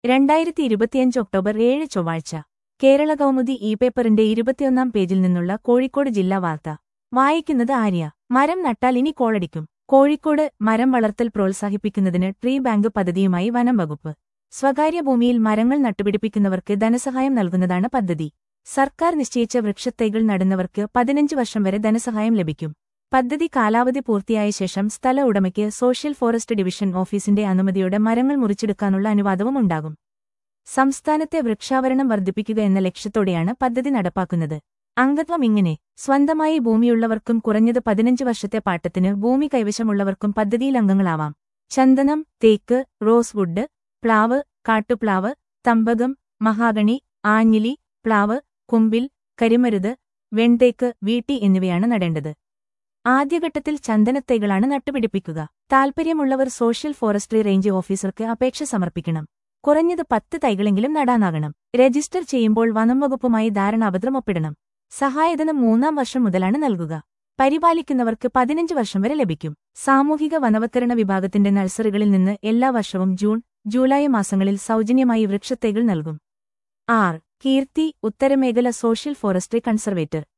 രണ്ടായിരത്തി ഇരുപത്തിയഞ്ച് ഒക്ടോബർ ഏഴ് ചൊവ്വാഴ്ച കേരള കൗമുദി ഇ പേപ്പറിന്റെ ഇരുപത്തിയൊന്നാം പേജിൽ നിന്നുള്ള കോഴിക്കോട് ജില്ലാ വാർത്ത വായിക്കുന്നത് ആര്യ മരം നട്ടാൽ ഇനി കോളടിക്കും കോഴിക്കോട് മരം വളർത്തൽ പ്രോത്സാഹിപ്പിക്കുന്നതിന് ട്രീ ബാങ്ക് പദ്ധതിയുമായി വനം വകുപ്പ് സ്വകാര്യ ഭൂമിയിൽ മരങ്ങൾ നട്ടുപിടിപ്പിക്കുന്നവർക്ക് ധനസഹായം നൽകുന്നതാണ് പദ്ധതി സർക്കാർ നിശ്ചയിച്ച വൃക്ഷത്തൈകൾ നടുന്നവർക്ക് പതിനഞ്ച് വർഷം വരെ ധനസഹായം ലഭിക്കും പദ്ധതി കാലാവധി പൂർത്തിയായ ശേഷം സ്ഥല ഉടമയ്ക്ക് സോഷ്യൽ ഫോറസ്റ്റ് ഡിവിഷൻ ഓഫീസിന്റെ അനുമതിയോടെ മരങ്ങൾ മുറിച്ചെടുക്കാനുള്ള അനുവാദവും ഉണ്ടാകും സംസ്ഥാനത്തെ വൃക്ഷാവരണം വർദ്ധിപ്പിക്കുക എന്ന ലക്ഷ്യത്തോടെയാണ് പദ്ധതി നടപ്പാക്കുന്നത് അംഗത്വം ഇങ്ങനെ സ്വന്തമായി ഭൂമിയുള്ളവർക്കും കുറഞ്ഞത് പതിനഞ്ച് വർഷത്തെ പാട്ടത്തിന് ഭൂമി കൈവശമുള്ളവർക്കും പദ്ധതിയിൽ അംഗങ്ങളാവാം ചന്ദനം തേക്ക് റോസ്വുഡ് പ്ലാവ് കാട്ടുപ്ലാവ് തമ്പകം മഹാഗണി ആഞ്ഞിലി പ്ലാവ് കുമ്പിൽ കരിമരുത് വെൺതേക്ക് വീട്ടി എന്നിവയാണ് നടേണ്ടത് ആദ്യഘട്ടത്തിൽ ചന്ദനത്തൈകളാണ് നട്ടുപിടിപ്പിക്കുക താൽപ്പര്യമുള്ളവർ സോഷ്യൽ ഫോറസ്ട്രി റേഞ്ച് ഓഫീസർക്ക് അപേക്ഷ സമർപ്പിക്കണം കുറഞ്ഞത് പത്ത് തൈകളെങ്കിലും നടാനാകണം രജിസ്റ്റർ ചെയ്യുമ്പോൾ വനം വകുപ്പുമായി ധാരണാപത്രം ഒപ്പിടണം സഹായധനം മൂന്നാം വർഷം മുതലാണ് നൽകുക പരിപാലിക്കുന്നവർക്ക് പതിനഞ്ച് വർഷം വരെ ലഭിക്കും സാമൂഹിക വനവത്കരണ വിഭാഗത്തിന്റെ നഴ്സറികളിൽ നിന്ന് എല്ലാ വർഷവും ജൂൺ ജൂലൈ മാസങ്ങളിൽ സൗജന്യമായി വൃക്ഷത്തൈകൾ നൽകും ആർ കീർത്തി ഉത്തരമേഖല സോഷ്യൽ ഫോറസ്ട്രി കൺസർവേറ്റർ